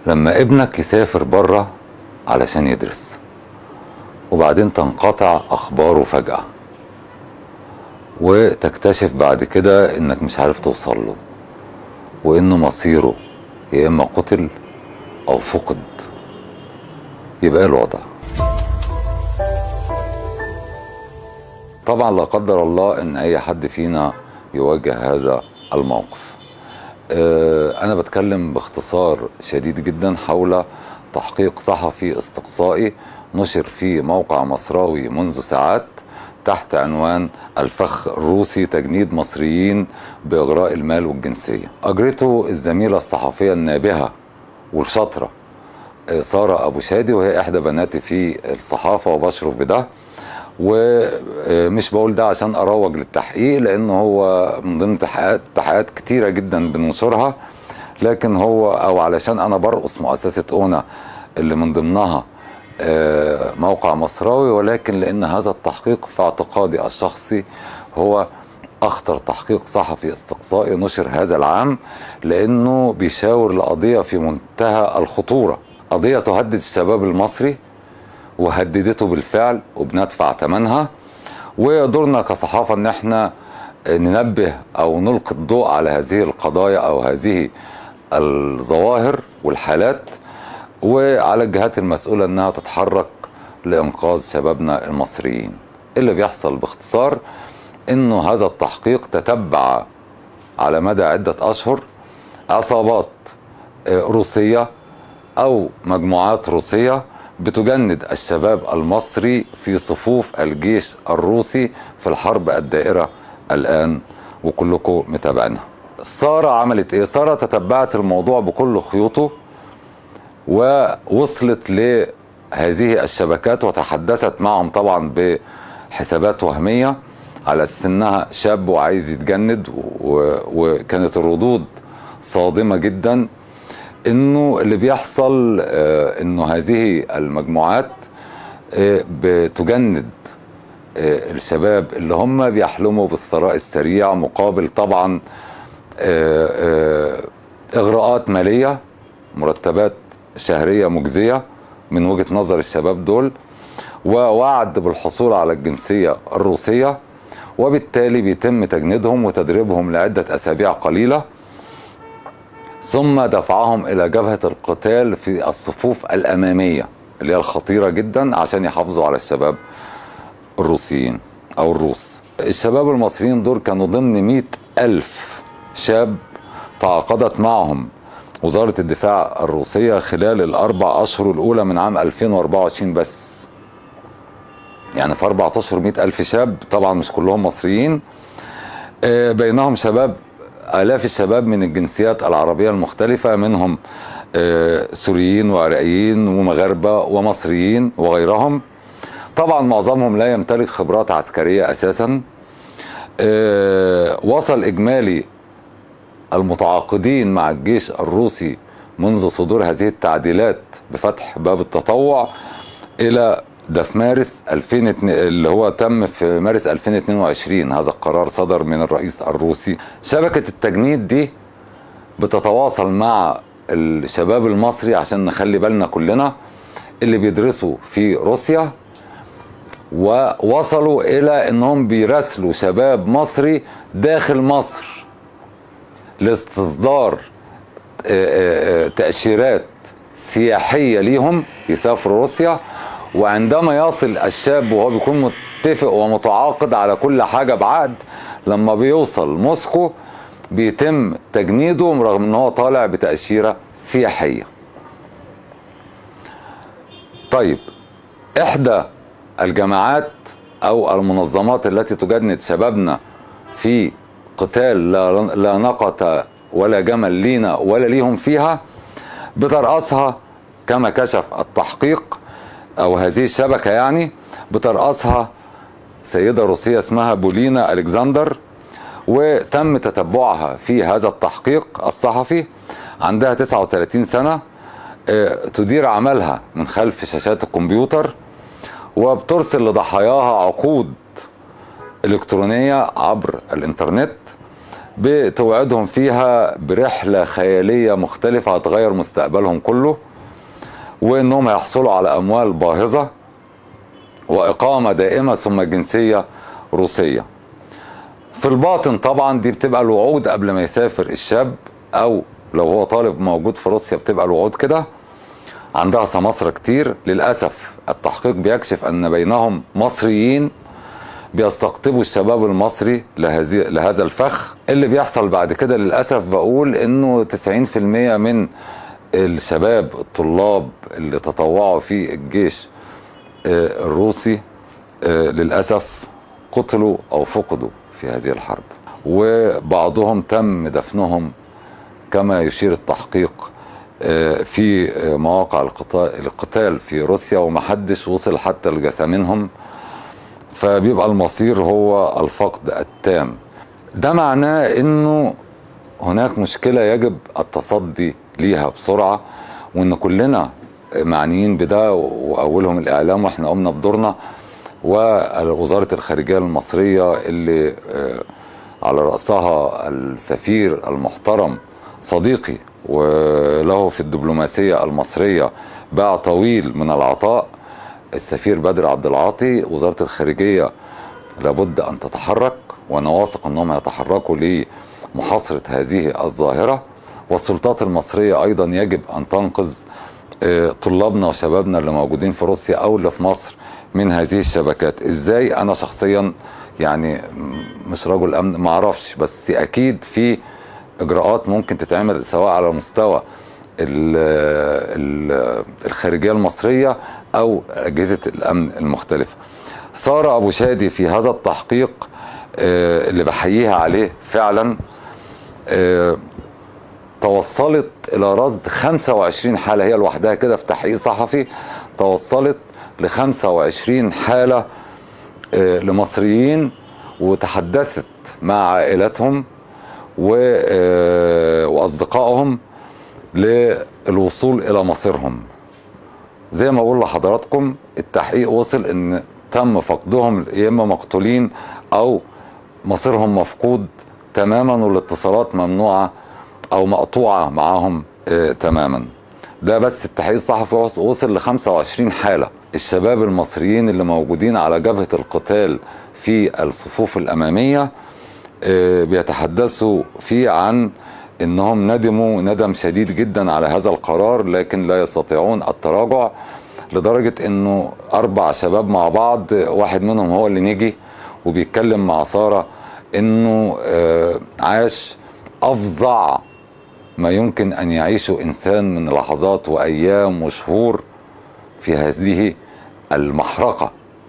لما ابنك يسافر بره علشان يدرس وبعدين تنقطع اخباره فجأة وتكتشف بعد كده انك مش عارف توصل له وانه مصيره يا اما قتل او فقد يبقى إيه الوضع طبعا لا قدر الله ان اي حد فينا يواجه هذا الموقف آه، انا بتكلم باختصار شديد جدا حول تحقيق صحفي استقصائي نشر في موقع مصراوي منذ ساعات تحت عنوان الفخ الروسي تجنيد مصريين باغراء المال والجنسيه اجرته الزميله الصحفيه النابهه والشاطره آه، ساره ابو شادي وهي احدى بناتي في الصحافه وبشرف بده ومش بقول ده عشان اروج للتحقيق لان هو من ضمن تحقيقات تحقيقات كتيره جدا بننشرها لكن هو او علشان انا برقص مؤسسه اونا اللي من ضمنها آه، موقع مصراوي ولكن لان هذا التحقيق في اعتقادي الشخصي هو اخطر تحقيق صحفي استقصائي نشر هذا العام لانه بيشاور لقضيه في منتهى الخطوره قضيه تهدد الشباب المصري وهددته بالفعل وبندفع ثمنها ودورنا كصحافه ان احنا ننبه او نلقي الضوء على هذه القضايا او هذه الظواهر والحالات وعلى الجهات المسؤوله انها تتحرك لانقاذ شبابنا المصريين اللي بيحصل باختصار انه هذا التحقيق تتبع على مدى عده اشهر عصابات آه، روسيه او مجموعات روسيه بتجند الشباب المصري في صفوف الجيش الروسي في الحرب الدائره الان وكلكم متابعينها. ساره عملت ايه؟ ساره تتبعت الموضوع بكل خيوطه ووصلت لهذه الشبكات وتحدثت معهم طبعا بحسابات وهميه على اساس انها شاب وعايز يتجند و- وكانت الردود صادمه جدا انه اللي بيحصل آه، انه هذه المجموعات آه، بتجند آه، الشباب اللي هم بيحلموا بالثراء السريع مقابل طبعا آه، آه، اغراءات ماليه مرتبات شهريه مجزيه من وجهه نظر الشباب دول ووعد بالحصول على الجنسيه الروسيه وبالتالي بيتم تجنيدهم وتدريبهم لعده اسابيع قليله ثم دفعهم الى جبهه القتال في الصفوف الاماميه اللي هي الخطيره جدا عشان يحافظوا على الشباب الروسيين او الروس الشباب المصريين دول كانوا ضمن مئة ألف شاب تعاقدت معهم وزارة الدفاع الروسية خلال الأربع أشهر الأولى من عام 2024 بس يعني في أربع أشهر مئة ألف شاب طبعا مش كلهم مصريين آه، بينهم شباب آلاف الشباب من الجنسيات العربية المختلفة منهم آه، سوريين وعراقيين ومغاربة ومصريين وغيرهم طبعا معظمهم لا يمتلك خبرات عسكرية أساسا آه، وصل إجمالي المتعاقدين مع الجيش الروسي منذ صدور هذه التعديلات بفتح باب التطوع إلى ده في مارس 2000 اللي هو تم في مارس 2022 هذا القرار صدر من الرئيس الروسي شبكة التجنيد دي بتتواصل مع الشباب المصري عشان نخلي بالنا كلنا اللي بيدرسوا في روسيا ووصلوا الى انهم بيراسلوا شباب مصري داخل مصر لاستصدار آه، آه، آه، تأشيرات سياحية ليهم يسافروا روسيا وعندما يصل الشاب وهو بيكون متفق ومتعاقد على كل حاجة بعقد لما بيوصل موسكو بيتم تجنيده رغم ان هو طالع بتأشيرة سياحية طيب احدى الجماعات او المنظمات التي تجند شبابنا في قتال لا, لا نقة ولا جمل لينا ولا ليهم فيها بترأسها كما كشف التحقيق او هذه الشبكة يعني بترأسها سيدة روسية اسمها بولينا الكسندر وتم تتبعها في هذا التحقيق الصحفي عندها 39 سنة آه، تدير عملها من خلف شاشات الكمبيوتر وبترسل لضحاياها عقود إلكترونية عبر الإنترنت بتوعدهم فيها برحله خياليه مختلفه هتغير مستقبلهم كله وانهم هيحصلوا على اموال باهظه واقامه دائمه ثم جنسيه روسيه في الباطن طبعا دي بتبقى الوعود قبل ما يسافر الشاب او لو هو طالب موجود في روسيا بتبقى الوعود كده عندها سماسرة كتير للأسف التحقيق بيكشف أن بينهم مصريين بيستقطبوا الشباب المصري لهذه لهذا الفخ اللي بيحصل بعد كده للأسف بقول إنه 90% من الشباب الطلاب اللي تطوعوا في الجيش آه، الروسي آه، للأسف قتلوا أو فقدوا في هذه الحرب وبعضهم تم دفنهم كما يشير التحقيق آه، في مواقع القتال في روسيا ومحدش وصل حتى لجثامينهم فبيبقى المصير هو الفقد التام ده معناه انه هناك مشكلة يجب التصدي ليها بسرعة وان كلنا معنيين بده واولهم الاعلام واحنا قمنا بدورنا ووزارة الخارجية المصرية اللي آه، على رأسها السفير المحترم صديقي وله في الدبلوماسية المصرية باع طويل من العطاء السفير بدر عبد العاطي وزارة الخارجية لابد أن تتحرك وأنا واثق أنهم يتحركوا لمحاصرة هذه الظاهرة والسلطات المصرية أيضا يجب أن تنقذ آه، طلابنا وشبابنا اللي موجودين في روسيا أو اللي في مصر من هذه الشبكات إزاي أنا شخصيا يعني مش رجل أمن ما أعرفش بس أكيد في إجراءات ممكن تتعمل سواء على مستوى الخارجية المصرية أو أجهزة الأمن المختلفة سارة أبو شادي في هذا التحقيق آه، اللي بحييها عليه فعلا آه، توصلت إلى رصد 25 حالة هي لوحدها كده في تحقيق صحفي توصلت ل 25 حالة آه، لمصريين وتحدثت مع عائلاتهم وأصدقائهم للوصول إلى مصيرهم زي ما بقول لحضراتكم التحقيق وصل ان تم فقدهم يا اما مقتولين او مصيرهم مفقود تماما والاتصالات ممنوعه او مقطوعه معاهم آه تماما ده بس التحقيق الصحفي وصل ل 25 حاله الشباب المصريين اللي موجودين على جبهه القتال في الصفوف الاماميه آه بيتحدثوا فيه عن انهم ندموا ندم شديد جدا على هذا القرار لكن لا يستطيعون التراجع لدرجة انه اربع شباب مع بعض واحد منهم هو اللي نجي وبيتكلم مع سارة انه آه، عاش افظع ما يمكن ان يعيشه انسان من لحظات وايام وشهور في هذه المحرقة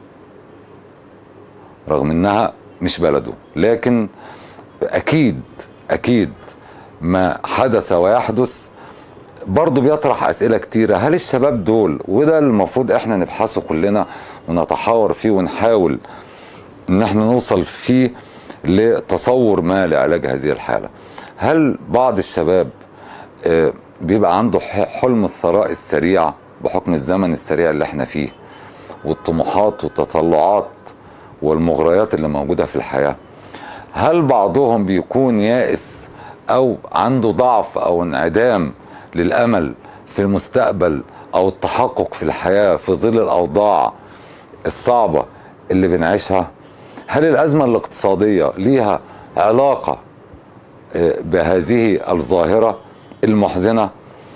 رغم انها مش بلده لكن اكيد اكيد ما حدث ويحدث برضه بيطرح اسئله كتيره هل الشباب دول وده المفروض احنا نبحثه كلنا ونتحاور فيه ونحاول ان احنا نوصل فيه لتصور ما لعلاج هذه الحاله هل بعض الشباب آه، بيبقى عنده حلم الثراء السريع بحكم الزمن السريع اللي احنا فيه والطموحات والتطلعات والمغريات اللي موجوده في الحياه هل بعضهم بيكون يائس او عنده ضعف او انعدام للامل في المستقبل او التحقق في الحياه في ظل الاوضاع الصعبه اللي بنعيشها هل الازمه الاقتصاديه ليها علاقه آه، بهذه الظاهره المحزنه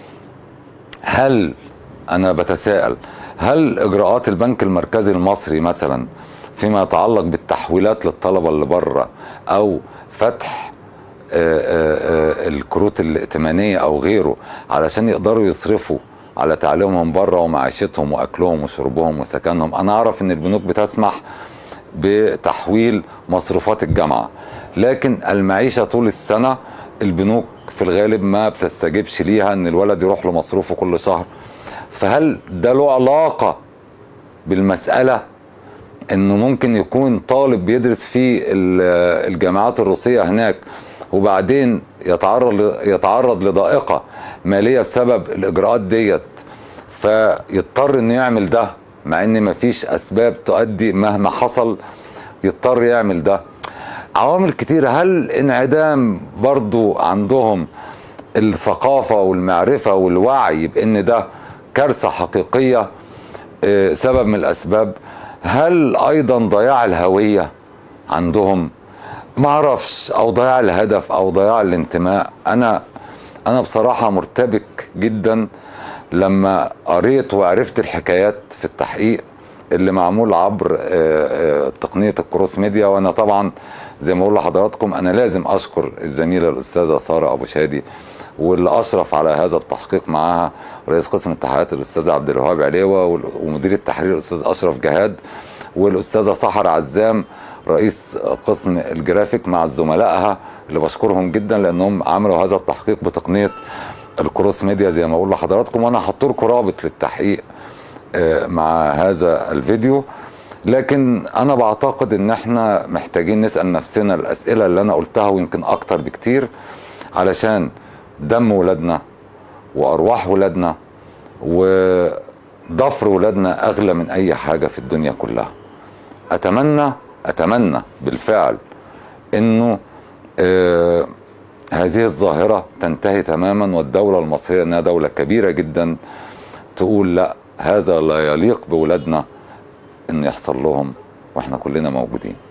هل انا بتساءل هل اجراءات البنك المركزي المصري مثلا فيما يتعلق بالتحويلات للطلبه اللي بره او فتح آه، آه، آه، الكروت الائتمانيه او غيره علشان يقدروا يصرفوا على تعليمهم بره ومعيشتهم واكلهم وشربهم وسكنهم انا اعرف ان البنوك بتسمح بتحويل مصروفات الجامعه لكن المعيشه طول السنه البنوك في الغالب ما بتستجيبش ليها ان الولد يروح له مصروفه كل شهر فهل ده له علاقه بالمساله انه ممكن يكون طالب بيدرس في الجامعات الروسيه هناك وبعدين يتعرض يتعرض لضائقه ماليه بسبب الاجراءات ديت فيضطر انه يعمل ده مع ان مفيش اسباب تؤدي مهما حصل يضطر يعمل ده عوامل كتيرة هل انعدام برضو عندهم الثقافة والمعرفة والوعي بأن ده كارثة حقيقية آه، سبب من الأسباب هل أيضا ضياع الهوية عندهم معرفش أو ضياع الهدف أو ضياع الانتماء أنا أنا بصراحة مرتبك جدا لما قريت وعرفت الحكايات في التحقيق اللي معمول عبر آه، آه، تقنيه الكروس ميديا وانا طبعا زي ما بقول لحضراتكم انا لازم اشكر الزميله الاستاذه ساره ابو شادي واللي اشرف على هذا التحقيق معاها رئيس قسم التحقيقات الاستاذ عبد الوهاب عليوه وال- ومدير التحرير الاستاذ اشرف جهاد والاستاذه سحر عزام رئيس قسم الجرافيك مع زملائها اللي بشكرهم جدا لانهم عملوا هذا التحقيق بتقنيه الكروس ميديا زي ما بقول لحضراتكم وانا هحط لكم رابط للتحقيق آه، مع هذا الفيديو لكن انا بعتقد ان احنا محتاجين نسال نفسنا الاسئله اللي انا قلتها ويمكن اكتر بكتير علشان دم ولادنا وارواح ولادنا وضفر ولادنا اغلى من اي حاجه في الدنيا كلها اتمنى اتمنى بالفعل انه آه هذه الظاهره تنتهي تماما والدوله المصريه انها دوله كبيره جدا تقول لا هذا لا يليق بولادنا ان يحصل لهم واحنا كلنا موجودين